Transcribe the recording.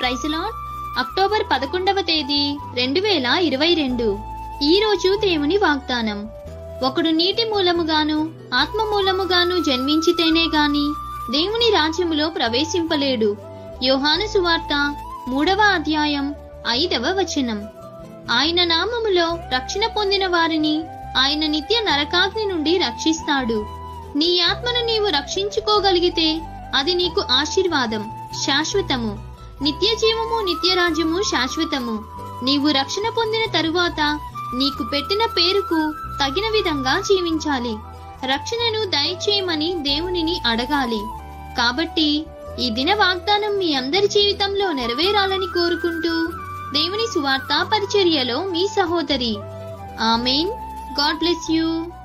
ప్రైజ్లాడ్ October పదకొండవ తేదీ రెండు వేల ఇరవై రెండు ఈ రోజు దేవుని వాగ్దానం ఒకడు నీటి మూలముగాను ఆత్మ మూలముగాను జన్మించితేనే గాని దేవుని రాజ్యములో ప్రవేశింపలేడు యోహాను సువార్త మూడవ అధ్యాయం ఐదవ వచనం ఆయన నామములో రక్షణ పొందిన వారిని ఆయన నిత్య నరకాగ్ని నుండి రక్షిస్తాడు నీ ఆత్మను నీవు రక్షించుకోగలిగితే అది నీకు ఆశీర్వాదం శాశ్వతము నిత్య జీవము నిత్య రాజ్యము శాశ్వతము నీవు రక్షణ పొందిన తరువాత నీకు పెట్టిన పేరుకు తగిన విధంగా జీవించాలి రక్షణను దయచేయమని దేవునిని అడగాలి కాబట్టి ఈ దిన వాగ్దానం మీ అందరి జీవితంలో నెరవేరాలని కోరుకుంటూ దేవుని సువార్త పరిచర్యలో మీ సహోదరి ఆమెన్ గాడ్ బ్లెస్ యూ